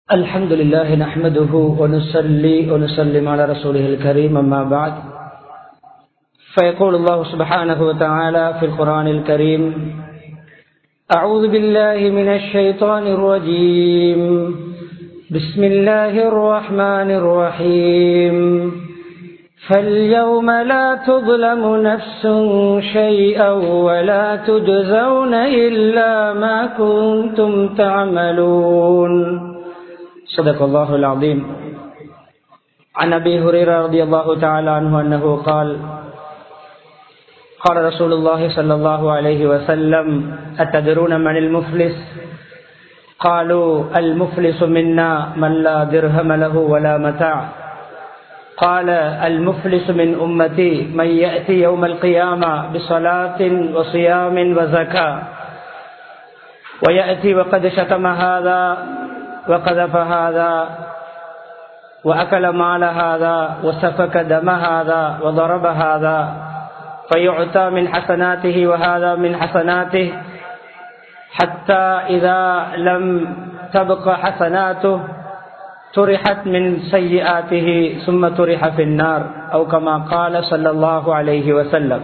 الحمد لله نحمده ونصلي ونسلم على رسوله الكريم أما بعد فيقول الله سبحانه وتعالى في القرآن الكريم أعوذ بالله من الشيطان الرجيم بسم الله الرحمن الرحيم فاليوم لا تظلم نفس شيئا ولا تجزون إلا ما كنتم تعملون صدق الله العظيم عن أبي هريرة رضي الله تعالى عنه أنه قال قال رسول الله صلى الله عليه وسلم أتدرون من المفلس قالوا المفلس منا من لا درهم له ولا متاع قال المفلس من أمتي من يأتي يوم القيامة بصلاة وصيام وزكاة ويأتي وقد شتم هذا وقذف هذا وأكل مال هذا وسفك دم هذا وضرب هذا فيعطى من حسناته وهذا من حسناته حتى إذا لم تبق حسناته طرحت من سيئاته ثم طرح في النار أو كما قال صلى الله عليه وسلم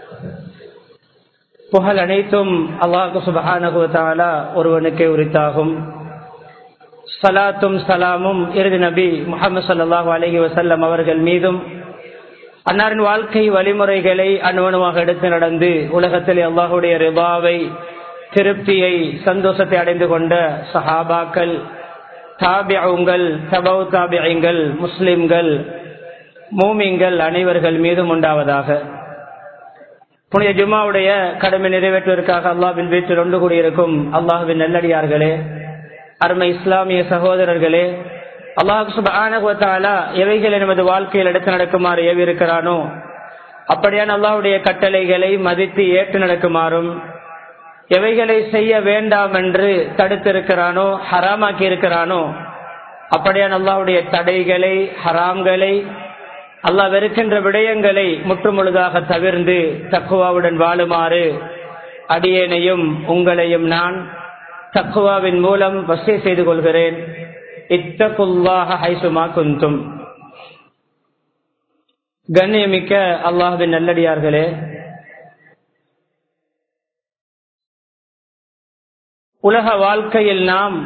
புகழ் அனைத்தும் அல்லாஹு சுபஹானகுவத்தாலா ஒருவனுக்கே உரித்தாகும் சலாத்தும் சலாமும் இறுதி நபி முகமது சல்லாஹூ அலஹி வசல்லம் அவர்கள் மீதும் அன்னாரின் வாழ்க்கை வழிமுறைகளை அணுவணுவாக எடுத்து நடந்து உலகத்தில் அல்லாஹுடைய ரிபாவை திருப்தியை சந்தோஷத்தை அடைந்து கொண்ட சஹாபாக்கள் தாபியங்கள் தபவு தாபியங்கள் முஸ்லிம்கள் மூமிங்கள் அனைவர்கள் மீதும் உண்டாவதாக புனித ஜும்மாவுடைய கடமை நிறைவேற்றுவதற்காக அல்லாவின் வீட்டில் ஒன்று கூடியிருக்கும் அல்லாஹுவின் நல்லடியார்களே அருமை இஸ்லாமிய சகோதரர்களே அல்லாஹு சுபானா எவைகளை நமது வாழ்க்கையில் எடுத்து நடக்குமாறு ஏவிருக்கிறானோ அப்படியான அல்லாஹுடைய கட்டளைகளை மதித்து ஏற்று நடக்குமாறும் எவைகளை செய்ய வேண்டாம் என்று தடுத்திருக்கிறானோ ஹராமாக்கி இருக்கிறானோ அப்படியான அல்லாஹுடைய தடைகளை ஹராம்களை அல்லாஹ் வெறுக்கின்ற விடயங்களை முற்றுமுழுதாக தவிர்ந்து தக்குவாவுடன் வாழுமாறு அடியேனையும் உங்களையும் நான் தக்குவாவின் மூலம் வசதி செய்து கொள்கிறேன் இத்தகுல்லாக ஹைசுமா குந்தும் கண்ணியமிக்க அல்லாஹின் நல்லடியார்களே உலக வாழ்க்கையில் நாம்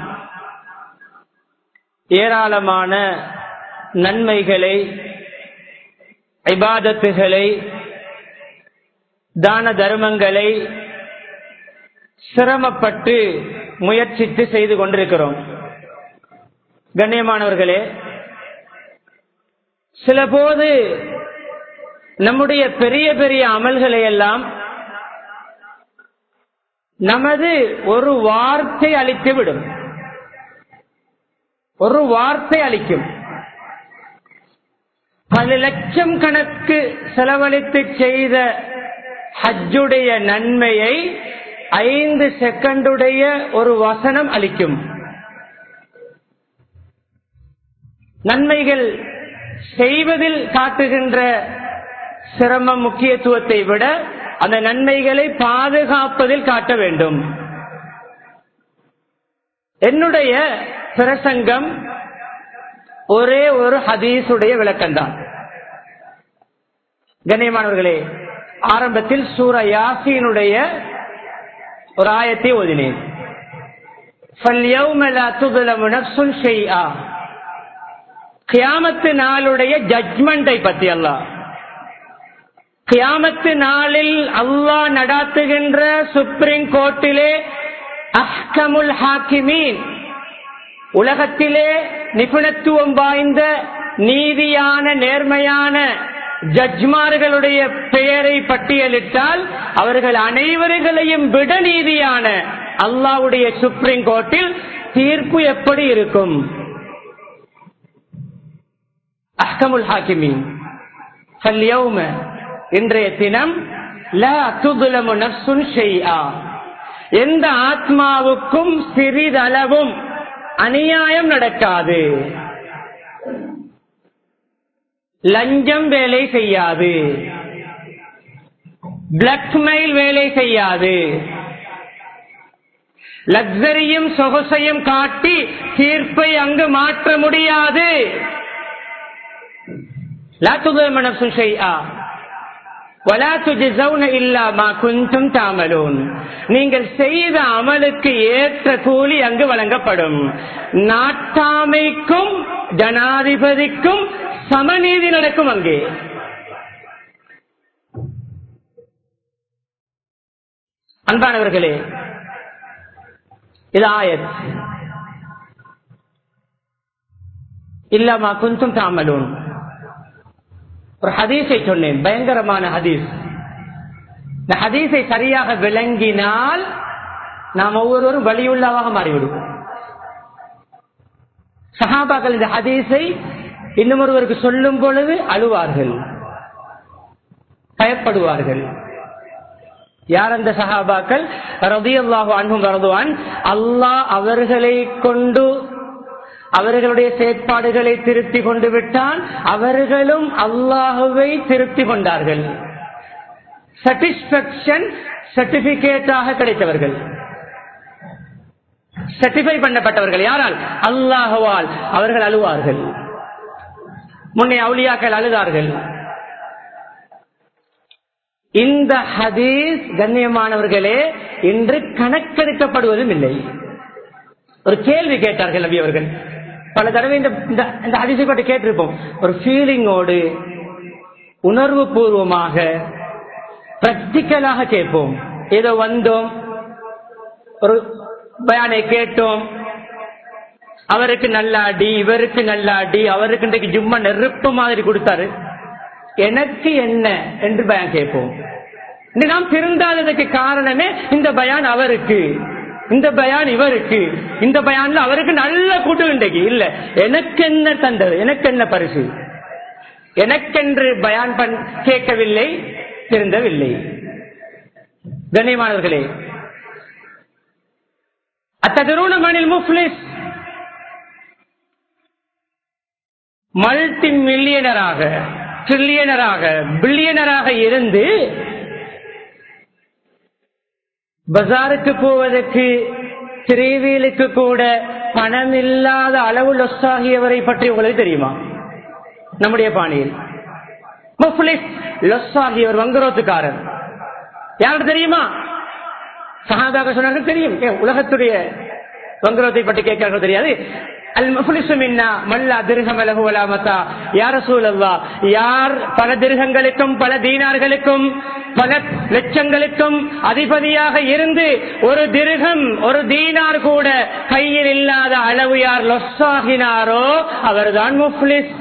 ஏராளமான நன்மைகளை இபாதத்துகளை தான தர்மங்களை சிரமப்பட்டு முயற்சித்து செய்து கொண்டிருக்கிறோம் கண்ணியமானவர்களே சில போது நம்முடைய பெரிய பெரிய அமல்களை எல்லாம் நமது ஒரு வார்த்தை அளித்து விடும் ஒரு வார்த்தை அளிக்கும் பல லட்சம் கணக்கு செலவழித்து செய்த ஹஜ்ஜுடைய நன்மையை ஐந்து செகண்டுடைய ஒரு வசனம் அளிக்கும் நன்மைகள் செய்வதில் காட்டுகின்ற சிரமம் முக்கியத்துவத்தை விட அந்த நன்மைகளை பாதுகாப்பதில் காட்ட வேண்டும் என்னுடைய பிரசங்கம் ஒரே ஒரு ஹதீஸுடைய விளக்கம்தான் கண்ணியமானவர்களே ஆரம்பத்தில் சூர யாசினுடைய ஒரு ஆயத்தை ஓதினேன் கியாமத்து நாளுடைய ஜட்மெண்டை பத்தி அல்லா கியாமத்து நாளில் அல்லாஹ் நடாத்துகின்ற சுப்ரீம் கோர்ட்டிலே அஹ்கமுல் ஹாக்கிமீன் உலகத்திலே நிபுணத்துவம் வாய்ந்த நீதியான நேர்மையான ஜட்ஜ்மார்களுடைய பெயரை பட்டியலிட்டால் அவர்கள் அனைவர்களையும் விட நீதியான அல்லாவுடைய சுப்ரீம் கோர்ட்டில் தீர்ப்பு எப்படி இருக்கும் அஹ்கமுல் ஹாக்கிமீன் இன்றைய தினம் எந்த ஆத்மாவுக்கும் சிறிதளவும் அநியாயம் நடக்காது லஞ்சம் வேலை செய்யாது பிளாக்மெயில் வேலை செய்யாது லக்ஸரியும் சொகசையும் காட்டி தீர்ப்பை அங்கு மாற்ற முடியாது லா துதமன சுஷையா ولا تجزون إلا ما كنتم تعملون நீங்கள் செய்த அமலுக்கு ஏற்ற கூலி அங்கு வழங்கப்படும் நாட்டாமைக்கும் ஜனாதிபதிக்கும் சமநீதி நடக்கும் அங்கே அன்பானவர்களே இது ஆயத் இல்லாமா குந்தும் தாமலூன் ஒரு ஹதீஸை சொன்னேன் பயங்கரமான ஹதீஸ் இந்த ஹதீஸை சரியாக விளங்கினால் நாம் ஒவ்வொருவரும் வழியுள்ளவாக மாறிவிடுவோம் சஹாபாக்கள் இந்த ஹதீஸை இன்னும் ஒருவருக்கு சொல்லும் பொழுது அழுவார்கள் பயப்படுவார்கள் யார் அந்த சஹாபாக்கள் ரதியல்லாஹு அன்பும் வரதுவான் அல்லாஹ் அவர்களை கொண்டு அவர்களுடைய செயற்பாடுகளை திருத்தி கொண்டு விட்டால் அவர்களும் அல்லாஹுவை திருத்தி கொண்டார்கள் சாட்டிஸ்பேக்ஷன் சர்டிபிகேட்டாக கிடைத்தவர்கள் சர்டிஃபை பண்ணப்பட்டவர்கள் யாரால் அல்லாஹுவால் அவர்கள் அழுவார்கள் முன்னே அவுளியாக்கள் அழுதார்கள் இந்த ஹதீஸ் கண்ணியமானவர்களே இன்று கணக்கெடுக்கப்படுவதும் இல்லை ஒரு கேள்வி கேட்டார்கள் நபி அவர்கள் பல தடவை இந்த இந்த ஹதீஸை பற்றி கேட்டிருப்போம் ஒரு ஃபீலிங்கோடு உணர்வு பூர்வமாக பிராக்டிக்கலாக கேட்போம் ஏதோ வந்தோம் ஒரு பயானை கேட்டோம் அவருக்கு நல்ல அடி இவருக்கு நல்ல அடி அவருக்கு இன்றைக்கு ஜும்மா நெருப்பு மாதிரி கொடுத்தாரு எனக்கு என்ன என்று பயான் கேட்போம் இந்த நாம் திருந்தாததுக்கு காரணமே இந்த பயான் அவருக்கு இந்த பயான் இவருக்கு இந்த பயான்ல அவருக்கு நல்ல கூட்டு இன்றைக்கு இல்ல எனக்கு என்ன தந்தது எனக்கு என்ன பரிசு எனக்கென்று பயான் பண் கேட்கவில்லை திருந்தவில்லை கண்ணியமானவர்களே அத்தருண மணில் முஃப்லிஸ் மல்டி மில்லியனராக ட்ரில்லியனராக பில்லியனராக இருந்து பஜாருக்கு போவதற்கு திரைவீலுக்கு கூட பணம் இல்லாத அளவு லொஸ்ஸாகியவரை பற்றி உங்களுக்கு தெரியுமா நம்முடைய பாணியில் முஃப்லிஸ் லொஸ்ஸாகியவர் வங்குரோத்துக்காரர் யாருக்கு தெரியுமா சகாபாக சொன்னார்கள் தெரியும் ஏன் உலகத்துடைய வங்குரோத்தை பற்றி கேட்கிறார்கள் தெரியாது அல் முஃப்லிசு மின்னா மல்லா திருகம் அலகு வலாமத்தா யார சூழல்லா யார் பல திருகங்களுக்கும் பல தீனார்களுக்கும் பல லட்சங்களுக்கும் அதிபதியாக இருந்து ஒரு திருகம் ஒரு தீனார் கூட கையில் இல்லாத அளவு யார் லொஸ்ஸாகினாரோ அவர்தான் முஃப்லிஸ்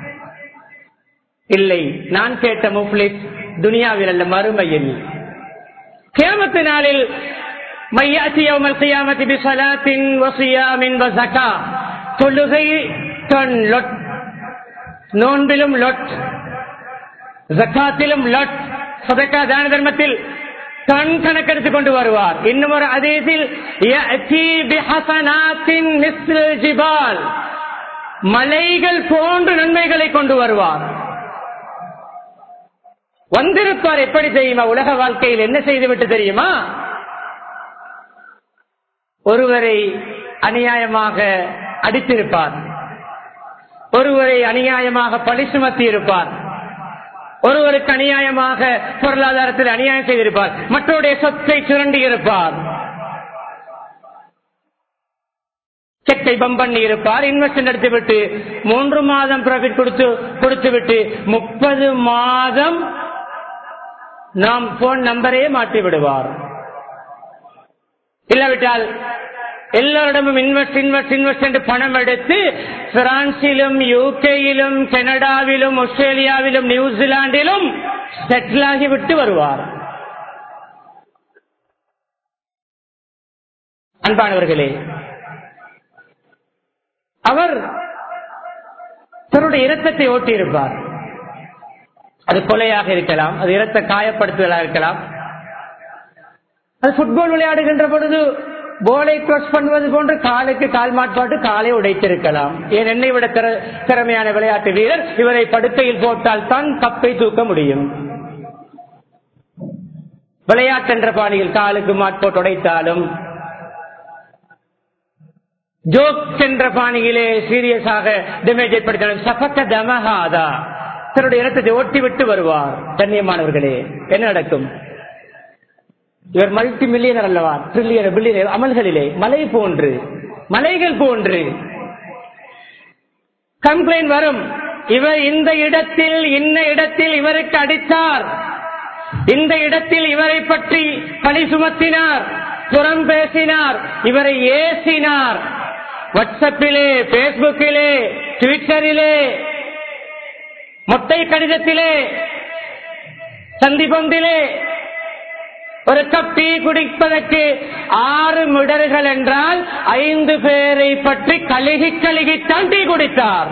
இல்லை நான் கேட்ட முஃப்லிஸ் துனியாவில் அல்ல மறுமையில் கேமத்து நாளில் மையாசி யௌமல் கியாமத்தி பிஸலாத்தின் வஸியாமின் வஸகா தொழுகை தொன் லொட் நோன்பிலும் லொட் ஜக்காத்திலும் லொட் சதக்கா தான தர்மத்தில் தன் கணக்கெடுத்துக் கொண்டு வருவார் இன்னும் ஒரு அதீசில் ஜிபால் மலைகள் போன்று நன்மைகளை கொண்டு வருவார் வந்திருப்பார் எப்படி தெரியுமா உலக வாழ்க்கையில் என்ன செய்துவிட்டு தெரியுமா ஒருவரை அநியாயமாக அடித்திருப்பார் ஒருவரை அநியாயமாக பழி சுமத்தி இருப்பார் ஒருவருக்கு அநியாயமாக பொருளாதாரத்தில் அநியாயம் செய்திருப்பார் மற்றவருடைய சொத்தை சுரண்டி இருப்பார் செக்கை பம் பண்ணி இருப்பார் இன்வெஸ்ட் எடுத்து விட்டு மூன்று மாதம் ப்ராஃபிட் கொடுத்து கொடுத்து விட்டு முப்பது மாதம் நாம் போன் நம்பரே மாற்றி விடுவார் இல்லாவிட்டால் எல்லாரிடமும் இன்வெஸ்ட் இன்வெஸ்ட் இன்வெஸ்ட் என்று பணம் எடுத்து பிரான்சிலும் யூகேயிலும் கனடாவிலும் ஆஸ்திரேலியாவிலும் நியூசிலாந்திலும் செட்டில் ஆகிவிட்டு வருவார் அன்பானவர்களே அவர் தன்னுடைய இரத்தத்தை ஓட்டி இருப்பார் அது கொலையாக இருக்கலாம் அது இரத்த காயப்படுத்துதலாக இருக்கலாம் அது புட்பால் விளையாடுகின்ற பொழுது போலை கிராஸ் பண்ணுவது போன்று காலுக்கு கால் மாட்பாட்டு காலை உடைத்திருக்கலாம் ஏன் என்னை விட திறமையான விளையாட்டு வீரர் இவரை படுக்கையில் போட்டால் தான் கப்பை தூக்க முடியும் விளையாட்டென்ற பாணியில் காலுக்கு மாட்போட்டு உடைத்தாலும் ஜோக் என்ற பாணியிலே சீரியஸாக டேமேஜ் ஏற்படுத்தினாலும் சபக்க தமஹாதா தன்னுடைய இடத்தை ஒட்டி விட்டு வருவார் கண்ணியமானவர்களே என்ன நடக்கும் இவர் மல்டி மில்லியனர் அல்லவா ட்ரில்லியன் பில்லியனர் அமல்களிலே மலை போன்று மலைகள் போன்று கம்ப்ளைண்ட் வரும் இவர் இந்த இடத்தில் இன்ன இடத்தில் இவருக்கு அடித்தார் இந்த இடத்தில் இவரை பற்றி பழி சுமத்தினார் புறம் பேசினார் இவரை ஏசினார் வாட்ஸ்அப்பிலே பேஸ்புக்கிலே ட்விட்டரிலே மொட்டை கடிதத்திலே சந்திபொந்திலே ஒரு கப் டீ குடிப்பதற்கு ஆறு மிடர்கள் என்றால் ஐந்து பேரை பற்றி கழுகி கழுகித்தான் டீ குடித்தார்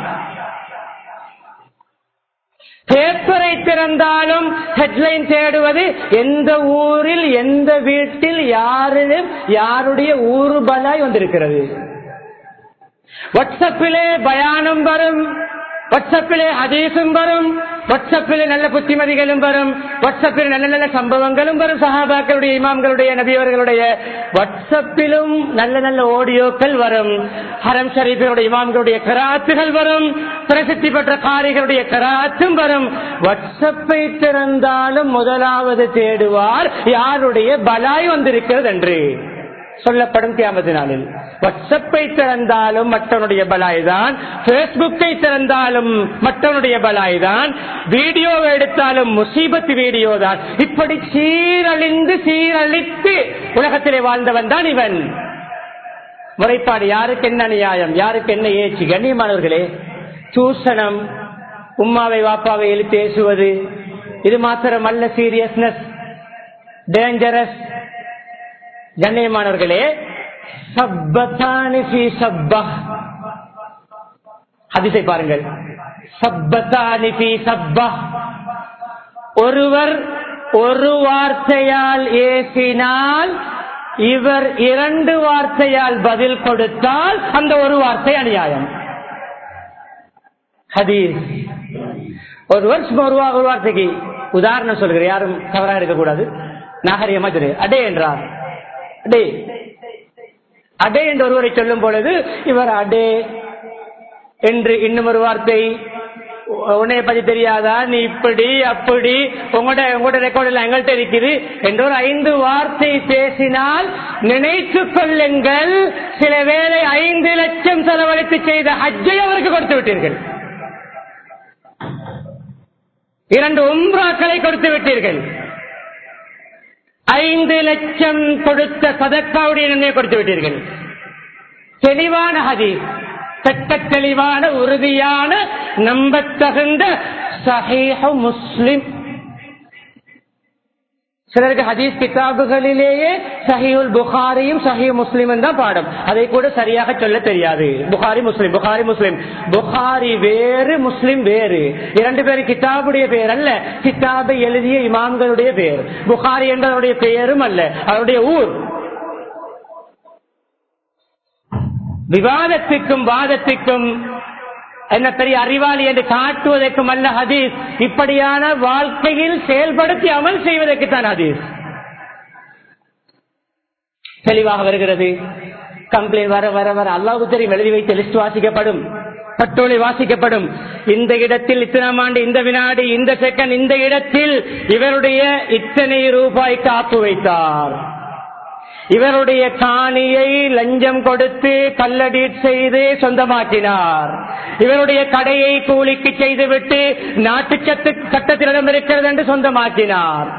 பேப்பரை திறந்தாலும் ஹெட்லைன் தேடுவது எந்த ஊரில் எந்த வீட்டில் யாரிலும் யாருடைய ஊரு பலாய் வந்திருக்கிறது வாட்ஸ்அப்பிலே பயானம் வரும் வாட்ஸ்அப்பிலே ஹதீஸும் வரும் வாட்ஸ்அப்பிலே நல்ல புத்திமதிகளும் வரும் வாட்ஸ்அப்பில் நல்ல நல்ல சம்பவங்களும் வரும் சஹாபாக்களுடைய இமாம்களுடைய நபியவர்களுடைய வாட்ஸ்அப்பிலும் நல்ல நல்ல ஆடியோக்கள் வரும் ஹரம் ஷரீஃபினுடைய இமாம்களுடைய கராத்துகள் வரும் பிரசித்தி பெற்ற காரிகளுடைய கராத்தும் வரும் வாட்ஸ்அப்பை திறந்தாலும் முதலாவது தேடுவார் யாருடைய பலாய் வந்திருக்கிறது என்று சொல்லப்படும் கியாமத்து நாளில் வாட்ஸ்அப்பை திறந்தாலும் மற்றவனுடைய பலாய் தான் பேஸ்புக்கை திறந்தாலும் மற்றவனுடைய பலாய் தான் வீடியோ எடுத்தாலும் முசீபத்து வீடியோ தான் இப்படி சீரழிந்து சீரழித்து உலகத்திலே வாழ்ந்தவன் தான் இவன் முறைப்பாடு யாருக்கு என்ன நியாயம் யாருக்கு என்ன ஏச்சு கண்ணியமானவர்களே சூசனம் உம்மாவை வாப்பாவை எழு பேசுவது இது மாத்திரம் அல்ல சீரியஸ்னஸ் டேஞ்சரஸ் கண்ணியமானவர்களே சப்பத்தானி ஃபீ சப்பா ஹதீஸை பாருங்கள் சப்பத்தானி ஃபீ சப்பா ஒருவர் ஒரு வார்த்தையால் ஏசினால் இவர் இரண்டு வார்த்தையால் பதில் கொடுத்தால் அந்த ஒரு வார்த்தை அநியாயம் ஹதீஸ் ஒருவர் சும்மா ஒரு வா- ஒரு வார்த்தைக்கு உதாரணம் சொல்கிறேன் யாரும் தவறா இருக்கக்கூடாது நாகரிகமா தெரியும் அடே என்றார் அடே அடே என்று ஒருவரை சொல்லும் பொழுது இவர் அடே என்று இன்னும் ஒரு வார்த்தை உ- உன்னைய பத்தி தெரியாதா நீ இப்படி அப்படி உங்களோட உங்களோட ரெக்கார்டில் எங்கள்கிட்ட இருக்குது என்று ஒரு ஐந்து வார்த்தை பேசினால் நினைத்துக் கொள்ளுங்கள் சில வேளை ஐந்து லட்சம் செலவழித்து செய்த ஹஜ்ஜை அவருக்கு கொடுத்து விட்டீர்கள் இரண்டு உம்ராக்களை கொடுத்து விட்டீர்கள் ஐந்து லட்சம் கொடுத்த சதக்காவுடைய நன்மையை கொடுத்து விட்டீர்கள் தெளிவான ஹதீஸ் சட்ட தெளிவான உறுதியான நம்பத்தகுந்த சஹீஹ முஸ்லிம் சிலருக்கு ஹதீஸ் கிதாபுகளிலேயே சஹியுல் புகாரியும் சஹி முஸ்லிமும் தான் பாடம் அதை கூட சரியாக சொல்ல தெரியாது புகாரி முஸ்லிம் புகாரி முஸ்லிம் புகாரி வேறு முஸ்லிம் வேறு இரண்டு பேரும் கிதாபுடைய பெயர் அல்ல கிதாபை எழுதிய இமாம்களுடைய பெயர் புகாரி என்பவருடைய பெயரும் அல்ல அவருடைய ஊர் விவாதத்துக்கும் வாதத்துக்கும் என்ன பெரிய அறிவாளி என்று காட்டுவதற்கும் அல்ல ஹதீஸ் இப்படியான வாழ்க்கையில் செயல்படுத்தி அமல் செய்வதற்கு தான் ஹதீஸ் தெளிவாக வருகிறது கம்ப்ளைண்ட் வர வர வர அல்லாஹு தெரியும் எழுதி வைத்த லிஸ்ட் வாசிக்கப்படும் பட்டோலை வாசிக்கப்படும் இந்த இடத்தில் இத்தனாம் ஆண்டு இந்த வினாடி இந்த செகண்ட் இந்த இடத்தில் இவருடைய இத்தனை ரூபாய் காப்பு வைத்தார் இவருடைய காணியை லஞ்சம் கொடுத்து கல்லடீட் செய்து சொந்தமாக்கினார் இவருடைய கடையை கூலிக்கு செய்துவிட்டு நாட்டு சத்து சட்டத்திடம் இருக்கிறது என்று சொந்தமாக்கினார்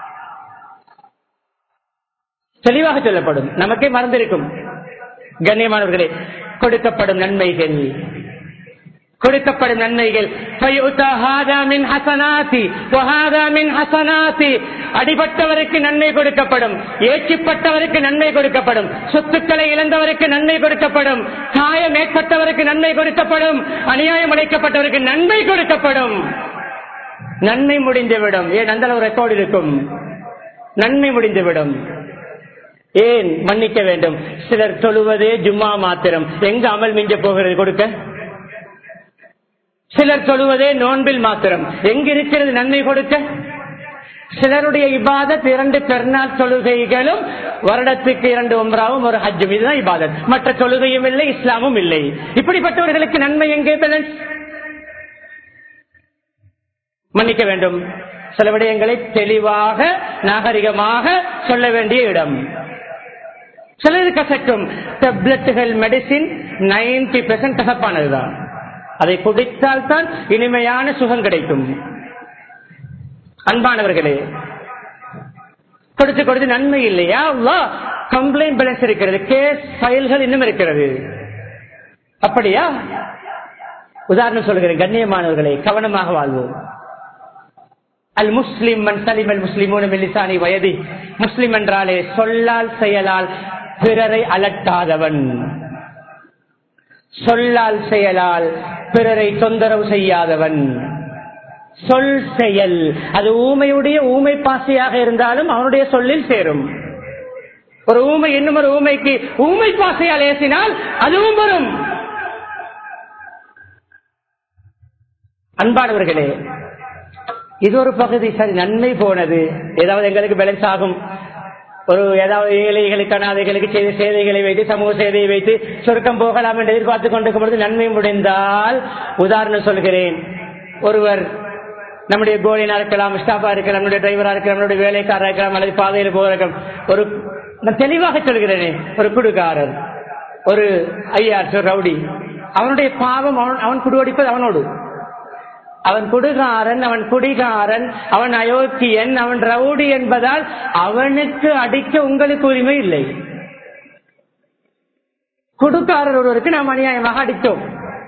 தெளிவாக சொல்லப்படும் நமக்கே மறந்திருக்கும் கண்ணியமானவர்களே கொடுக்கப்படும் நன்மைகள் கொடுக்கப்படும் நன்மைகள் فَيُؤْتَى هَذَا مِنْ حَسَنَاتِي وَهَذَا مِنْ حَسَنَاتِي அடிபட்டவருக்கு நன்மை கொடுக்கப்படும் ஏற்றிப்பட்டவருக்கு நன்மை கொடுக்கப்படும் சொத்துக்களை இழந்தவருக்கு நன்மை கொடுக்கப்படும் காயம் ஏற்பட்டவருக்கு நன்மை கொடுக்கப்படும் அநியாயம் அடைக்கப்பட்டவருக்கு நன்மை கொடுக்கப்படும் நன்மை முடிந்துவிடும் ஏன் அந்த அளவு ரெக்கார்டு இருக்கும் நன்மை முடிந்துவிடும் ஏன் மன்னிக்க வேண்டும் சிலர் தொழுவதே ஜும்மா மாத்திரம் எங்க அமல் மிஞ்ச போகிறது கொடுக்க சிலர் சொல்லுவதே நோன்பில் மாத்திரம் எங்க இருக்கிறது நன்மை கொடுக்க சிலருடைய இபாதத் இரண்டு பெருநாள் தொழுகைகளும் வருடத்துக்கு இரண்டு ஒன்றாவும் ஒரு ஹஜ்ஜும் இதுதான் இபாதத் மற்ற தொழுகையும் இல்லை இஸ்லாமும் இல்லை இப்படிப்பட்டவர்களுக்கு நன்மை எங்கே பேலன்ஸ் மன்னிக்க வேண்டும் சில விடயங்களை தெளிவாக நாகரிகமாக சொல்ல வேண்டிய இடம் சிலது கசக்கும் டெப்லெட்டுகள் மெடிசின் நைன்டி பெர்சன்ட் கசப்பானதுதான் அதை குடித்தால் தான் இனிமையான சுகம் கிடைக்கும் அன்பானவர்களே கொடுத்து கொடுத்து நன்மை இல்லையா கம்ப்ளைண்ட் பேலன்ஸ் இருக்கிறது கேஸ் ஃபைல்கள் இன்னும் இருக்கிறது அப்படியா உதாரணம் சொல்கிறேன் கண்ணியமானவர்களை கவனமாக வாழ்வோம் அல் முஸ்லிம் மன் சலிம் அல் முஸ்லிமோன மெல்லிசானி வயதி முஸ்லிம் என்றாலே சொல்லால் செயலால் பிறரை அலட்டாதவன் சொல்லால் செயலால் பிறரை தொந்தரவு செய்யாதவன் சொல் செயல் அது ஊமையுடைய ஊமை பாசையாக இருந்தாலும் அவனுடைய சொல்லில் சேரும் ஒரு ஊமை இன்னும் ஒரு ஊமைக்கு ஊமை பாசையால் ஏசினால் அதுவும் வரும் அன்பானவர்களே இது ஒரு பகுதி சரி நன்மை போனது ஏதாவது எங்களுக்கு பேலன்ஸ் ஆகும் ஒரு ஏதாவது ஏழைகளுக்கு அனாதைகளுக்கு செய்த சேவைகளை வைத்து சமூக சேவையை வைத்து சுருக்கம் போகலாம் என்று எதிர்பார்த்துக் கொண்டிருக்கும் பொழுது நன்மை முடிந்தால் உதாரணம் சொல்கிறேன் ஒருவர் நம்முடைய கோலினா இருக்கலாம் ஸ்டாஃபா இருக்கலாம் நம்முடைய டிரைவரா இருக்கலாம் நம்முடைய வேலைக்காரா இருக்கலாம் அல்லது பாதையில் போக இருக்கலாம் ஒரு நான் தெளிவாக சொல்கிறேனே ஒரு குடுகாரர் ஒரு ஐயார் ரவுடி அவனுடைய பாவம் அவன் அவன் குடுவடிப்பது அவனோடு அவன் குடுகாரன் அவன் குடிகாரன் அவன் அயோக்கியன் அவன் ரவுடி என்பதால் அவனுக்கு அடிக்க உங்களுக்கு உரிமை இல்லை குடுக்காரர் ஒருவருக்கு நாம் அநியாயமாக அடித்தோம்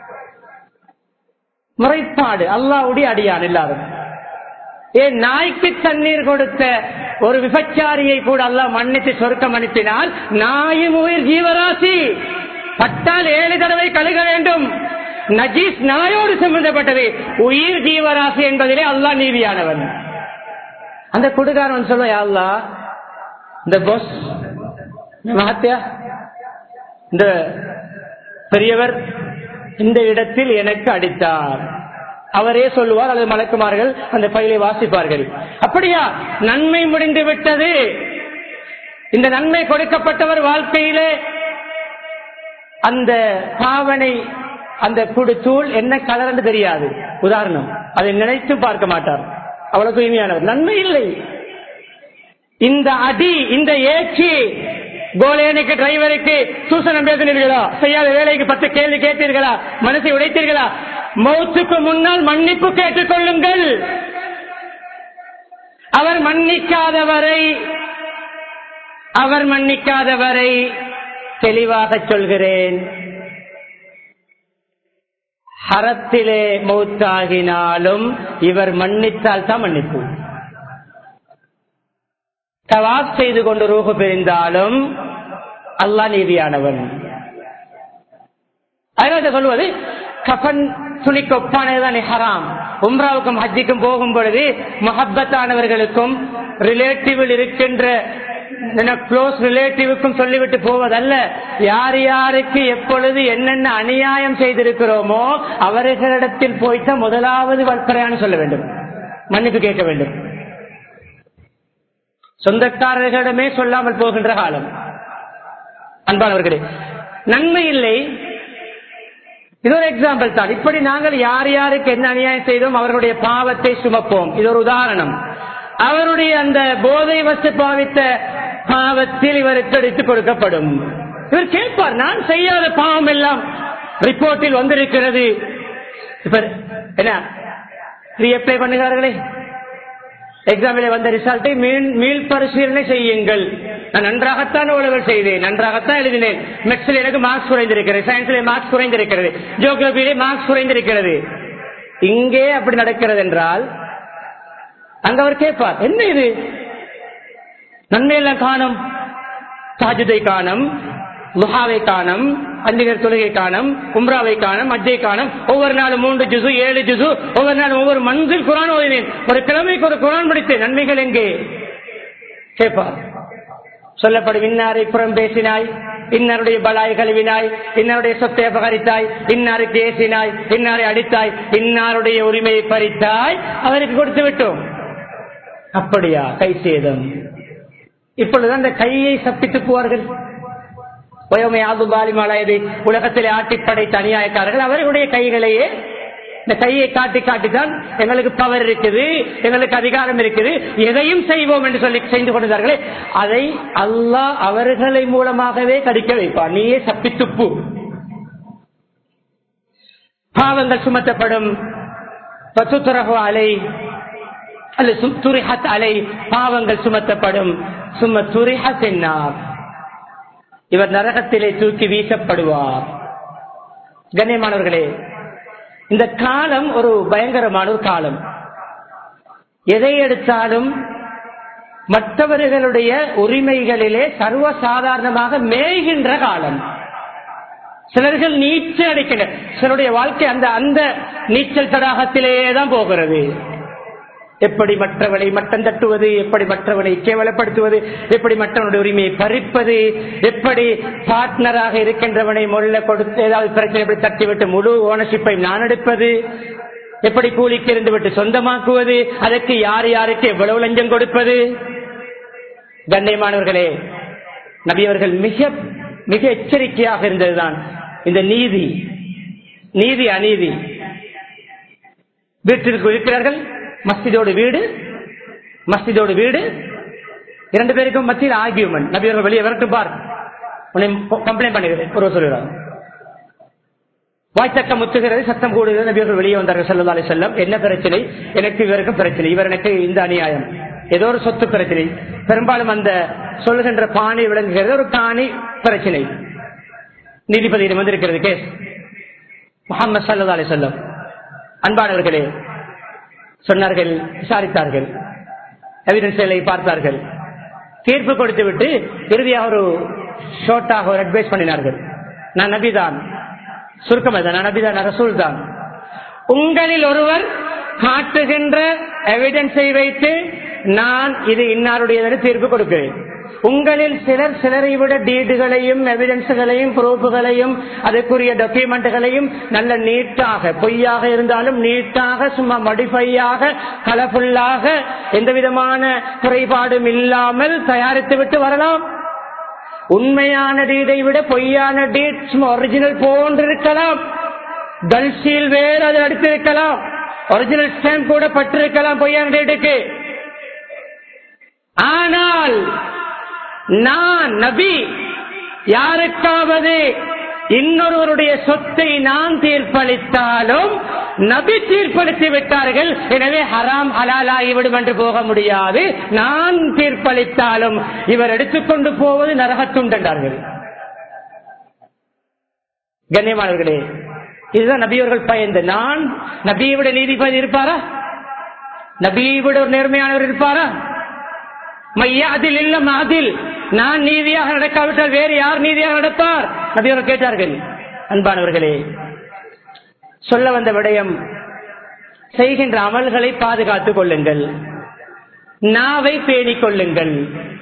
முறைப்பாடு அல்லாவுடைய அடியான் எல்லாரும் ஏன் நாய்க்கு தண்ணீர் கொடுத்த ஒரு விபச்சாரியை கூட அல்லாஹ் மன்னித்து சொருக்கம் அனுப்பினால் நாயும் உயிர் ஜீவராசி பட்டால் ஏழு தடவை கழுக வேண்டும் நஜீஸ் நாயோடு சம்பந்தப்பட்டது உயிர் ஜீவராசி என்பதிலே அல்லாஹ் நீதியானவன் அந்த குடுகாரன் சொல்ல அல்லா இந்த பொஸ் மகத்தியா இந்த பெரியவர் இந்த இடத்தில் எனக்கு அடித்தார் அவரே சொல்லுவார் அல்லது மலக்குமார்கள் அந்த பயிலை வாசிப்பார்கள் அப்படியா நன்மை முடிந்து விட்டது இந்த நன்மை கொடுக்கப்பட்டவர் வாழ்க்கையிலே அந்த பாவனை அந்த குடு தூள் என்ன கலர் என்று தெரியாது உதாரணம் அதை நினைத்து பார்க்க மாட்டார் அவ்வளவு தூய்மையானவர் நன்மை இல்லை இந்த அடி இந்த ஏச்சி கோலேனுக்கு டிரைவருக்கு சூசனம் பேசினீர்களா செய்யாத வேலைக்கு பத்து கேள்வி கேட்டீர்களா மனசை உடைத்தீர்களா மௌத்துக்கு முன்னால் மன்னிப்பு கேட்டுக் கொள்ளுங்கள் அவர் மன்னிக்காதவரை அவர் மன்னிக்காதவரை தெளிவாக சொல்கிறேன் ஹரத்திலே மௌத்தாகினாலும் இவர் மன்னித்தால் தான் மன்னிப்பு தவாப் செய்து கொண்டு ரூபு பிரிந்தாலும் அல்லா நீதியானவன் அதனால சொல்லுவது கஃன் துணிக்கு ஒப்பானதுதான் ஹராம் உம்ராவுக்கும் ஹஜ்ஜிக்கும் போகும் பொழுது மஹப்பத்தானவர்களுக்கும் ரிலேட்டிவில் இருக்கின்ற க்ளோஸ் ரிலேட்டிவுக்கும் சொல்லிவிட்டு போவதல்ல யார் யாருக்கு எப்பொழுது என்னென்ன அநியாயம் செய்திருக்கிறோமோ அவர்களிடத்தில் போய்த்த முதலாவது பிரயாணம் சொல்ல வேண்டும் மன்னிப்பு கேட்க வேண்டும் சொந்தக்காரர்களிடமே சொல்லாமல் போகின்ற காலம் அன்பானவர்களே நன்மை இல்லை இது ஒரு எக்ஸாம்பிள் தான் இப்படி நாங்கள் யார் யாருக்கு என்ன அநியாயம் செய்தோம் அவர்களுடைய பாவத்தை சுமப்போம் இது ஒரு உதாரணம் அவருடைய அந்த போதை வசு பாவித்த பாவத்தில் இவருக்கு எடுத்துக் கொடுக்கப்படும் இவர் கேட்பார் நான் செய்யாத பாவம் எல்லாம் ரிப்போர்ட்டில் வந்திருக்கிறது இப்ப என்ன ரீஅப்ளை பண்ணுகிறார்களே எக்ஸாமில் வந்த ரிசல்ட்டை மீள் பரிசீலனை செய்யுங்கள் நான் நன்றாகத்தான் உழவல் செய்தேன் நன்றாகத்தான் எழுதினேன் மெக்ஸில் எனக்கு மார்க்ஸ் குறைந்திருக்கிறது சயின்ஸ்ல மார்க்ஸ் குறைந்திருக்கிறது ஜியோகிரபியிலே மார்க்ஸ் குறைந்திருக்கிறது இங்கே அப்படி நடக்கிறது என்றால் அங்க அவர் கேட்பார் என்ன இது நன்மையெல்லாம் காணும் தாஜுதை காணும் லுஹாவை காணும் அந்திகர் தொழுகை காணும் உம்ராவை காணும் அஜ்ஜை காணும் ஒவ்வொரு நாளும் மூன்று ஜுசு ஏழு ஜுசு ஒவ்வொரு நாளும் ஒவ்வொரு மனசில் குரான் ஓதினேன் ஒரு கிழமைக்கு ஒரு குரான் படித்தேன் நன்மைகள் எங்கே கேட்பார் சொல்லப்படும் இன்னாரை புறம் பேசினாய் இன்னாருடைய பலாய் கழுவினாய் இன்னாருடைய சொத்தை அபகரித்தாய் இன்னாருக்கு ஏசினாய் இன்னாரை அடித்தாய் இன்னாருடைய உரிமையை பறித்தாய் அவருக்கு கொடுத்து விட்டோம் அப்படியா கை சேதம் இப்பொழுது அந்த கையை சப்பித்து போவார்கள் பாலிமாலயது உலகத்திலே ஆட்டி படைத்த அநியாயக்காரர்கள் அவர்களுடைய கைகளையே இந்த கையை காட்டி காட்டித்தான் எங்களுக்கு பவர் இருக்குது எங்களுக்கு அதிகாரம் இருக்குது எதையும் செய்வோம் என்று சொல்லி செய்து கொண்டார்களே அதை அல்லாஹ் அவர்களை மூலமாகவே கடிக்க வைப்பார் நீயே சப்பித்துப்பு பாவங்கள் சுமத்தப்படும் அலை அல்ல துரிஹத் அலை பாவங்கள் சுமத்தப்படும் சும்ம துரிஹத் என்னார் இவர் நரகத்திலே தூக்கி வீசப்படுவார் கண்ணியமானவர்களே இந்த காலம் ஒரு பயங்கரமான ஒரு காலம் எதை எடுத்தாலும் மற்றவர்களுடைய உரிமைகளிலே சர்வசாதாரணமாக மேய்கின்ற காலம் சிலர்கள் நீச்சல் அடிக்கின்ற சிலருடைய வாழ்க்கை அந்த அந்த நீச்சல் தடாகத்திலேயே தான் போகிறது எப்படி மற்றவனை மட்டம் தட்டுவது எப்படி மற்றவனை கேவலப்படுத்துவது எப்படி மற்றவனுடைய உரிமையை பறிப்பது எப்படி பார்ட்னராக இருக்கின்றவனை மொல்ல கொடுத்து ஏதாவது பிரச்சனை எப்படி தட்டிவிட்டு முழு ஓனர்ஷிப்பை நான் எடுப்பது எப்படி கூலிக்கு இருந்து விட்டு சொந்தமாக்குவது அதற்கு யார் யாருக்கு எவ்வளவு லஞ்சம் கொடுப்பது கண்ணியமானவர்களே நபியவர்கள் மிக மிக எச்சரிக்கையாக இருந்ததுதான் இந்த நீதி நீதி அநீதி வீட்டிற்கு இருக்கிறார்கள் மஸ்ஜிதோடு வீடு மஸ்ஜிதோடு வீடு இரண்டு பேருக்கும் மத்தியில் ஆகியுமன் நபியவர்கள் வெளியே வரட்டும் பார் உன்னை கம்ப்ளைண்ட் பண்ணுகிறேன் ஒரு சொல்லுறாங்க வாய்த்தக்கம் முத்துகிறது சத்தம் கூடுகிறது நபியர்கள் வெளியே வந்தார்கள் செல்லதாலே செல்லம் என்ன பிரச்சனை எனக்கு இவருக்கும் பிரச்சனை இவர் எனக்கு இந்த அநியாயம் ஏதோ ஒரு சொத்து பிரச்சனை பெரும்பாலும் அந்த சொல்லுகின்ற பாணி விளங்குகிறது ஒரு காணி பிரச்சனை நீதிபதியிடம் வந்திருக்கிறது கேஸ் முகமது சல்லா அலி சொல்லம் அன்பானவர்களே சொன்னார்கள் விசாரித்தார்கள் எவிடன்ஸ்களை பார்த்தார்கள் தீர்ப்பு கொடுத்து விட்டு இறுதியாக ஒரு ஷோட்டாக ஒரு அட்வைஸ் பண்ணினார்கள் நான் நபிதான் சுருக்கம் நான் நபிதான் ரசூல் தான் உங்களில் ஒருவர் காட்டுகின்ற எவிடன்ஸை வைத்து நான் இது இன்னாருடையதென தீர்ப்பு கொடுக்கிறேன் உங்களில் சிலர் சிலரை விட டீடுகளையும் எவிடன்ஸுகளையும் ப்ரூஃபுகளையும் அதற்குரிய டாக்குமெண்ட்டுகளையும் நல்ல நீட்டாக பொய்யாக இருந்தாலும் நீட்டாக சும்மா மடிஃபையாக கலர்ஃபுல்லாக எந்த விதமான குறைபாடும் இல்லாமல் தயாரித்து விட்டு வரலாம் உண்மையான டீடை விட பொய்யான டீட் சும்மா ஒரிஜினல் போன்றிருக்கலாம் கல்சீல் வேறு அது அடித்திருக்கலாம் ஒரிஜினல் ஸ்டாம்ப் கூட பட்டிருக்கலாம் பொய்யான டேட்டுக்கு ஆனால் நான் நபி யாருக்காவது இன்னொருவருடைய சொத்தை நான் தீர்ப்பளித்தாலும் நபி தீர்ப்பளித்து விட்டார்கள் எனவே ஹராம் ஹலாலாகிவிடும் என்று போக முடியாது நான் தீர்ப்பளித்தாலும் இவர் எடுத்துக்கொண்டு போவது நரகத்துண்டென்றார்கள் கண்ணியமானவர்களே இதுதான் நபியவர்கள் பயந்து நான் நபியை விட நீதிபதி இருப்பாரா நபியை விட ஒரு நேர்மையானவர் இருப்பாரா மையாதில் இல்ல மாதில் நான் நீதியாக நடக்காவிட்டால் வேறு யார் நீதியாக நடப்பார் நபியவர்கள் கேட்டார்கள் அன்பானவர்களே சொல்ல வந்த விடயம் செய்கின்ற அமல்களை பாதுகாத்துக் கொள்ளுங்கள் நாவை பேணிக் கொள்ளுங்கள்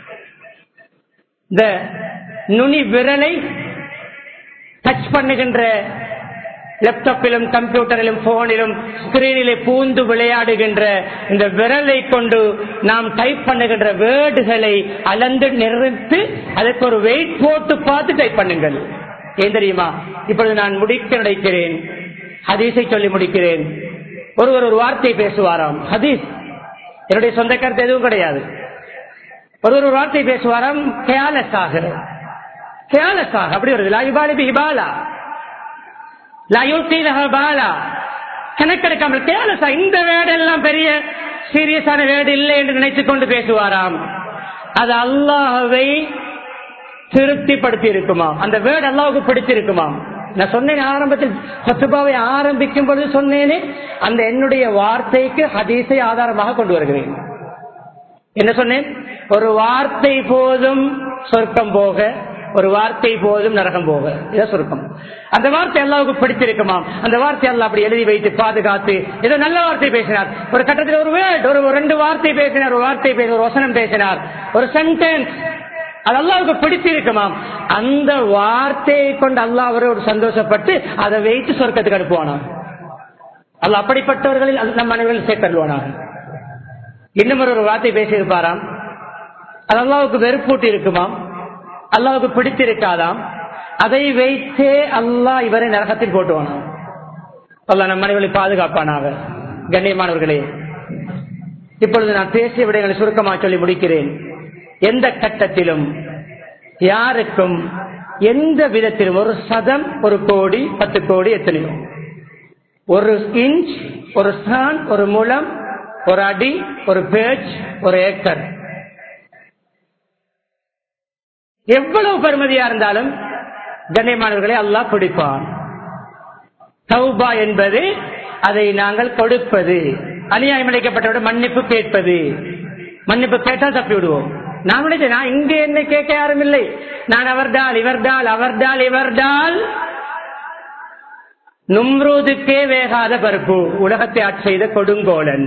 இந்த நுனி விரலை டச் பண்ணுகின்ற லேப்டாப்பிலும் கம்ப்யூட்டரிலும் போனிலும் ஸ்கிரீனிலே பூந்து விளையாடுகின்ற இந்த விரலை கொண்டு நாம் டைப் பண்ணுகின்ற வேர்டுகளை அளந்து நிறுத்து அதற்கு ஒரு வெயிட் போட்டு பார்த்து டைப் பண்ணுங்கள் ஏன் தெரியுமா இப்பொழுது நான் முடிக்க நினைக்கிறேன் ஹதீஸை சொல்லி முடிக்கிறேன் ஒருவர் ஒரு வார்த்தை பேசுவாராம் ஹதீஸ் என்னுடைய சொந்த கருத்து எதுவும் கிடையாது ஒருவர் ஒரு வார்த்தை பேசுவாராம் கேலஸாக கேலஸாக அப்படி வருது லாயுபாலி இபாலா கணக்கெடுக்காமல் கேலசா இந்த வேர்டு எல்லாம் பெரிய சீரியஸான வேர்டு இல்லை என்று நினைத்துக் கொண்டு பேசுவாராம் அது அல்லாஹவை திருப்திப்படுத்தி இருக்குமாம் அந்த வேர்டு அல்லாவுக்கு பிடிச்சிருக்குமாம் நான் சொன்னேன் ஆரம்பத்தில் சொத்துபாவை ஆரம்பிக்கும் பொழுது சொன்னேனே அந்த என்னுடைய வார்த்தைக்கு ஹதீஸை ஆதாரமாக கொண்டு வருகிறேன் என்ன சொன்னேன் ஒரு வார்த்தை போதும் சொர்க்கம் போக ஒரு வார்த்தை போதும் நரகம் போக இதான் சுருக்கம் அந்த வார்த்தை அல்லாவுக்கு பிடிச்சிருக்குமாம் அந்த வார்த்தை அல்லா அப்படி எழுதி வைத்து பாதுகாத்து ஏதோ நல்ல வார்த்தை பேசினார் ஒரு கட்டத்தில் ஒரு வேர்ட் ஒரு ரெண்டு வார்த்தை பேசினார் ஒரு வார்த்தை பேசி ஒரு வசனம் பேசினார் ஒரு சென்டென்ஸ் அது அல்லாவுக்கு பிடிச்சிருக்குமாம் அந்த வார்த்தையை கொண்டு அல்லா அவரோடு சந்தோஷப்பட்டு அதை வைத்து சொர்க்கத்துக்கு அனுப்புவானா அல்ல அப்படிப்பட்டவர்களில் நம்ம அனைவர்கள் சேர்த்தருவானாக இன்னும் ஒரு வார்த்தை பேசியிருப்பாராம் அது அல்லாவுக்கு வெறுப்பூட்டி இருக்குமாம் அல்லாவுக்கு பிடித்திருக்காதாம் அதை வைத்தே அல்லாஹ் இவரை நரகத்தில் போட்டுவானாம் அல்ல நம் மனைவர்களை பாதுகாப்பானாக கண்ணியமானவர்களே இப்பொழுது நான் பேசிய விடயங்களை சுருக்கமாக சொல்லி முடிக்கிறேன் எந்த கட்டத்திலும் யாருக்கும் எந்த விதத்திலும் ஒரு சதம் ஒரு கோடி பத்து கோடி எத்தனையோ ஒரு இன்ச் ஒரு சான் ஒரு முழம் ஒரு அடி ஒரு பேஜ் ஒரு ஏக்கர் எவ்வளவு பெருமதியா இருந்தாலும் கண்ணியமானவர்களை அல்லாஹ் பிடிப்பான் தௌபா என்பது அதை நாங்கள் கொடுப்பது அநியாயம் இழைக்கப்பட்டவுடன் மன்னிப்பு கேட்பது மன்னிப்பு கேட்டால் தப்பி விடுவோம் நான் நினைச்சேன் நான் இங்க என்ன கேட்க யாரும் இல்லை நான் அவர்டால் இவர்டால் அவர்டால் இவர்டால் நும்ரூதுக்கே வேகாத பருப்பு உலகத்தை ஆட்சி செய்த கொடுங்கோலன்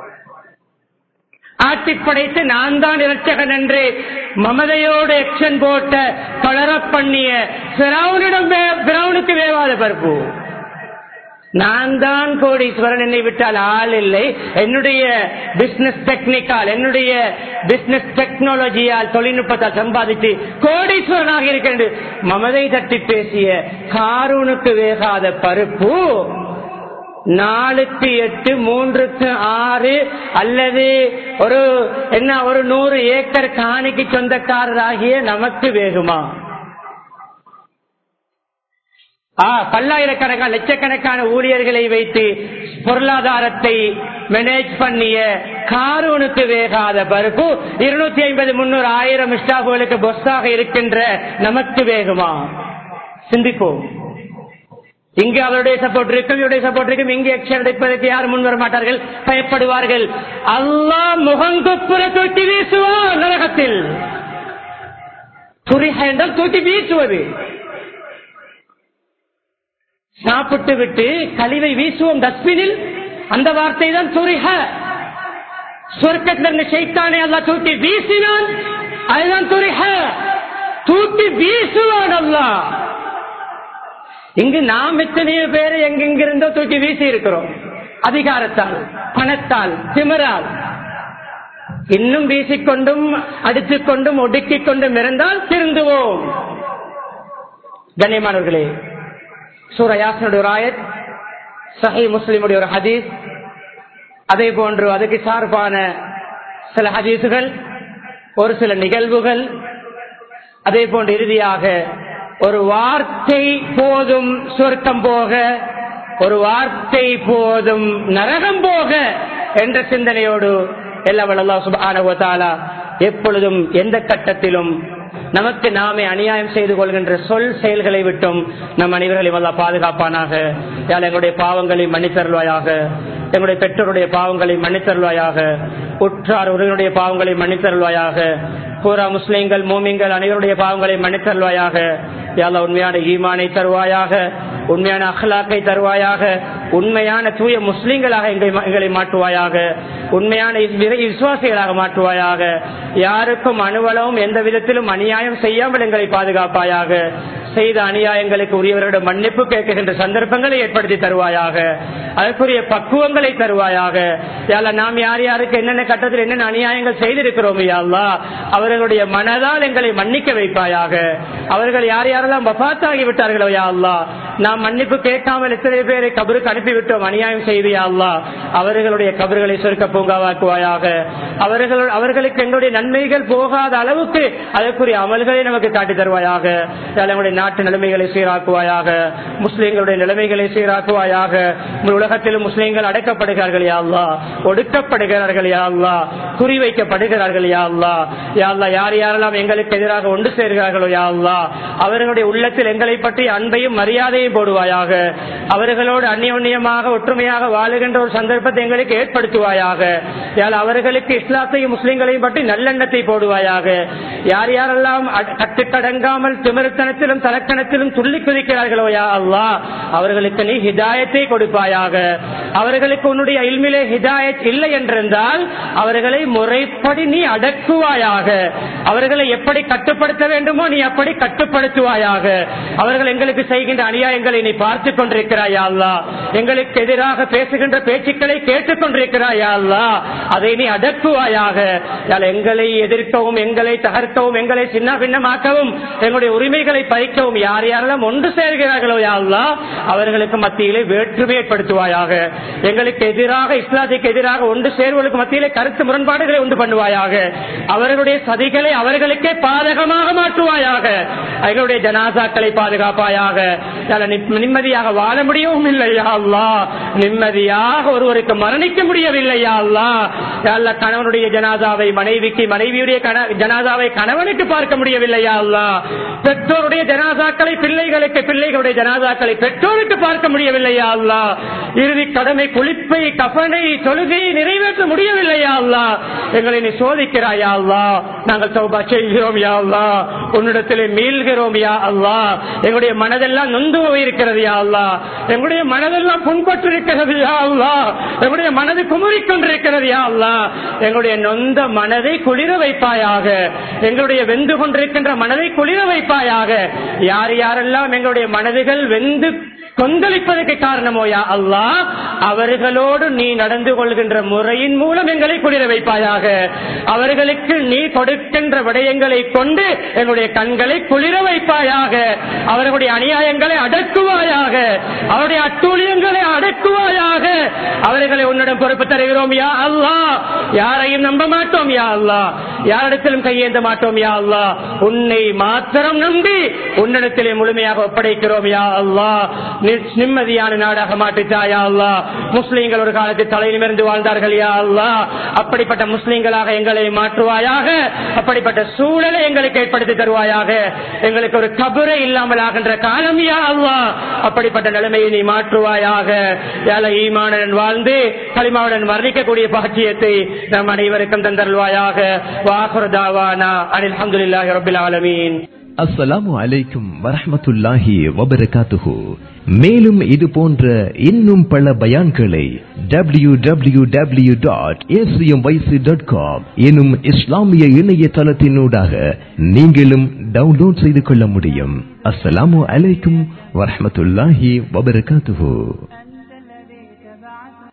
ஆட்டி படைத்து நான் தான் இரட்சகன் என்று மமதையோடு எக்ஷன் போட்ட பலர பண்ணிய பிறவுனிடம் பிறவுனுக்கு வேவாத பருப்பு நான் தான் கோடீஸ்வரன் என்னை விட்டால் ஆள் இல்லை என்னுடைய பிசினஸ் டெக்னிக்கால் என்னுடைய பிசினஸ் டெக்னாலஜியால் தொழில்நுட்பத்தால் சம்பாதித்து கோடீஸ்வரனாக இருக்கின்ற மமதை தட்டி பேசிய காரூனுக்கு வேகாத பருப்பு நாலுக்கு எட்டு மூன்றுக்கு ஆறு அல்லது ஒரு என்ன ஒரு நூறு ஏக்கர் காணிக்கு சொந்தக்காரராகிய நமக்கு வேகுமா பல்லாயிரக்கணக்கான லட்சக்கணக்கான ஊழியர்களை வைத்து பொருளாதாரத்தை மேனேஜ் பண்ணிய காரூனுக்கு வேகாத பருப்பு இருநூத்தி ஐம்பது முன்னூறு ஆயிரம் ஸ்டாஃபுகளுக்கு பொஸ்ஸாக இருக்கின்ற நமக்கு வேகுமா சிந்திப்போம் இங்கு அவருடைய சப்போர்ட் இருக்கும் இவருடைய சப்போர்ட் இருக்கும் இங்கு எக்ஷன் எடுப்பதற்கு யாரும் முன் வர மாட்டார்கள் பயப்படுவார்கள் அல்லா முகங்குப்புற தூக்கி வீசுவார் நரகத்தில் துரிக என்றால் தூக்கி வீசுவது சாப்பிட்டு விட்டு கழிவை வீசுவோம் டஸ்ட்பினில் அந்த வார்த்தை தான் துரிக சொர்க்கத்தில் செய்தானே அல்லா தூக்கி வீசினான் அதுதான் துரிக தூக்கி வீசுவான் அல்லா இங்கு நாம் எத்தனையோ பேரை எங்கெங்கிருந்தோ தூக்கி வீசி இருக்கிறோம் அதிகாரத்தால் பணத்தால் திமிரால் இன்னும் வீசிக்கொண்டும் அடித்துக் கொண்டும் ஒடுக்கிக் கொண்டும் இருந்தால் திருந்துவோம் கண்ணியமானவர்களே சூரயாசனுடைய ஒரு ஆயத் சஹி முஸ்லிமுடைய ஒரு ஹதீஸ் அதே போன்று அதுக்கு சார்பான சில ஹதீசுகள் ஒரு சில நிகழ்வுகள் அதே போன்று இறுதியாக ஒரு வார்த்தை போதும் சொர்க்கம் போக ஒரு வார்த்தை போதும் நரகம் போக என்ற சிந்தனையோடு எல்லா சுபான எப்பொழுதும் எந்த கட்டத்திலும் நமக்கு நாமே அநியாயம் செய்து கொள்கின்ற சொல் செயல்களை விட்டும் நம் அனைவர்களையும் அல்லா பாதுகாப்பானாக யாழ் எங்களுடைய பாவங்களை மன்னித்தருள்வாயாக எங்களுடைய பெற்றோருடைய பாவங்களை மன்னித்தருள்வாயாக உற்றார் உறவினுடைய பாவங்களை மன்னித்தருள்வாயாக பூரா முஸ்லிம்கள் மூமிங்கள் அனைவருடைய பாவங்களை மன்னித்தருள்வாயாக யாழ் உண்மையான ஈமானை தருவாயாக உண்மையான அஹ்லாக்கை தருவாயாக உண்மையான தூய முஸ்லிம்களாக எங்களை மாற்றுவாயாக உண்மையான விசுவாசிகளாக மாற்றுவாயாக யாருக்கும் அணுவளவும் எந்த விதத்திலும் அநியாயம் செய்யாமல் எங்களை பாதுகாப்பாயாக செய்த அநியாயங்களுக்கு உரியவரிடம் மன்னிப்பு கேட்கின்ற சந்தர்ப்பங்களை ஏற்படுத்தி தருவாயாக அதற்குரிய பக்குவங்களை தருவாயாக யால நாம் யார் யாருக்கு என்னென்ன கட்டத்தில் என்னென்ன அநியாயங்கள் செய்திருக்கிறோம் யாழ்லா அவர்களுடைய மனதால் எங்களை மன்னிக்க வைப்பாயாக அவர்கள் யார் யாரெல்லாம் வபாத்தாகி விட்டார்களோ யாழ்லா நாம் மன்னிப்பு கேட்காமல் எத்தனை பேரை கபருக்கு அனுப்பிவிட்டோம் அநியாயம் செய்து யாழ்லா அவர்களுடைய கபர்களை சுருக்க பூங்காவாக்குவாயாக அவர்கள் அவர்களுக்கு எங்களுடைய நன்மைகள் போகாத அளவுக்கு அதற்குரிய அமல்களை நமக்கு காட்டி தருவாயாக எங்களுடைய நாட்டு நிலைமைகளை சீராக்குவாயாக முஸ்லீம்களுடைய நிலைமைகளை சீராக்குவாயாக உலகத்திலும் முஸ்லீம்கள் அடைக்கப்படுகிறார்கள் யாழ்லா ஒடுக்கப்படுகிறார்கள் யாழ்லா குறிவைக்கப்படுகிறார்கள் யாழ்லா யாழ்லா யார் யாரெல்லாம் எங்களுக்கு எதிராக ஒன்று சேர்கிறார்களோ யாழ்லா அவர்களுடைய உள்ளத்தில் எங்களை பற்றி அன்பையும் மரியாதையும் போடுவாயாக அவர்களோடு அந்நியோன்யமாக ஒற்றுமையாக வாழுகின்ற ஒரு சந்தர்ப்பத்தை எங்களுக்கு ஏற்படுத்துவாயாக யாழ் அவர்களுக்கு இஸ்லாத்தையும் முஸ்லீம்களையும் பற்றி நல்லெண்ணத்தை போடுவாயாக யார் யாரெல்லாம் கட்டுக்கடங்காமல் திமிர்த்தனத்திலும் கலக்கணத்திலும் துள்ளி குதிக்கிறார்களோ யா அல்லா அவர்களுக்கு நீ ஹிதாயத்தை கொடுப்பாயாக அவர்களுக்கு உன்னுடைய இல்மிலே ஹிதாயத் இல்லை என்றிருந்தால் அவர்களை முறைப்படி நீ அடக்குவாயாக அவர்களை எப்படி கட்டுப்படுத்த வேண்டுமோ நீ அப்படி கட்டுப்படுத்துவாயாக அவர்கள் எங்களுக்கு செய்கின்ற அநியாயங்களை நீ பார்த்து கொண்டிருக்கிறாயா அல்லா எங்களுக்கு எதிராக பேசுகின்ற பேச்சுக்களை கேட்டுக் கொண்டிருக்கிறாயா அல்லா அதை நீ அடக்குவாயாக யாழ் எங்களை எதிர்க்கவும் எங்களை தகர்க்கவும் எங்களை சின்ன பின்னமாக்கவும் எங்களுடைய உரிமைகளை பறிக்கவும் யார் யாரெல்லாம் ஒன்று சேர்கிறார்களோ யாழ்லா அவர்களுக்கு மத்தியிலே வேற்றுமை ஏற்படுத்துவாயாக எங்களுக்கு எதிராக இஸ்லாத்துக்கு எதிராக ஒன்று சேர்வதற்கு மத்தியிலே கருத்து முரண்பாடுகளை உண்டு பண்ணுவாயாக அவர்களுடைய சதிகளை அவர்களுக்கே பாதகமாக மாற்றுவாயாக எங்களுடைய ஜனாசாக்களை பாதுகாப்பாயாக யாழ் நிம்- நிம்மதியாக வாழ முடியவும் இல்லையா அல்லா நிம்மதியாக ஒருவருக்கு மரணிக்க முடியவில்லையா அல்லா அல்ல கணவனுடைய ஜனாதாவை மனைவிக்கு மனைவியுடைய கண- ஜனாதாவை கணவனுக்கு பார்க்க முடியவில்லையா அல்லா பெற்றோருடைய ஜனாதாக்களை பிள்ளைகளுக்கு பிள்ளைகளுடைய ஜனாதாக்களை பெற்றோருக்கு பார்க்க முடியவில்லையா அல்லா இறுதி கடமை குளிப்பை கஃனை தொழுகையை நிறைவேற்ற முடியவில்லையா அல்லா எங்களை நீ சோதிக்கிறாயா அல்லா நாங்கள் தௌபா செய்கிறோம் யா அல்லா உன்னிடத்திலே மீள்கிறோம் யா அல்லா எங்களுடைய மனதெல்லாம் நொந்து போயிருக்கிறது யா அல்லா எங்களுடைய மனதெல்லாம் புண்பட்டிருக்கிறது யா அல்லா எங்களுடைய மனது குமுறிக் கொண்டிருக்கிறது யா அல்லா எங்களுடைய நொந்த மனதை குளிர வைப்பாயாக எங்களுடைய வெந்து கொண்டிருக்கின்ற மனதை குளிர வைப்பாயாக யார் யாரெல்லாம் எங்களுடைய மனதுகள் வெந்து கொந்தளிப்பதற்கு காரணமோ யா அல்லா அவர்களோடு நீ நடந்து கொள்கின்ற முறையின் மூலம் எங்களை குளிர வைப்பாயாக அவர்களுக்கு நீ கொடுக்கின்ற விடயங்களை கொண்டு எங்களுடைய கண்களை குளிர வைப்பாயாக அவர்களுடைய அநியாயங்களை அடக்குவாயாக அவருடைய அட்டூழியங்களை அடக்குவாயாக அவர்களை உன்னிடம் பொறுப்பு தருகிறோம் யா அல்லா யாரையும் நம்ப மாட்டோம் யா அல்லா யாரிடத்திலும் கையேந்த மாட்டோம் யா அல்லா உன்னை மாத்திரம் நம்பி உன்னிடத்திலே முழுமையாக ஒப்படைக்கிறோம் யா அல்லா நி- நிம்மதியான நாடாக மாற்றித்தாயா அல்லா முஸ்லீம்கள் ஒரு காலத்தில் தலை நிமிர்ந்து வாழ்ந்தார்கள் யா அல்லா அப்படிப்பட்ட முஸ்லீம்களாக எங்களை மாற்றுவாயாக அப்படிப்பட்ட சூழலை எங்களுக்கு ஏற்படுத்தி தருவாயாக எங்களுக்கு ஒரு கபரை இல்லாமல் ஆகின்ற காலம் யா அல்லா அப்படிப்பட்ட நிலைமையை நீ மாற்றுவாயாக யால ஈமானுடன் வாழ்ந்து களிமாவுடன் மரணிக்கக்கூடிய பாக்கியத்தை நம் அனைவருக்கும் தந்தருள்வாயாக வாகுரதாவானா அனில் அஹமதுல்லாஹி ரபில் ஆலமீன் அஸ்ஸலாமு அலைக்கும் வரஹ்மத்துல்லாஹி வபரகாத்துஹு மேலும் இது போன்ற இன்னும் பல பயான்களை W W W dot dot com எனும் இஸ்லாமிய இணையதளத்தினூடாக நீங்களும் டவுன்லோட் செய்து கொள்ள முடியும் அஸ்ஸலாமு அலைக்கும் வரஹ்மத்துல்லாஹி வபரகாத்துஹு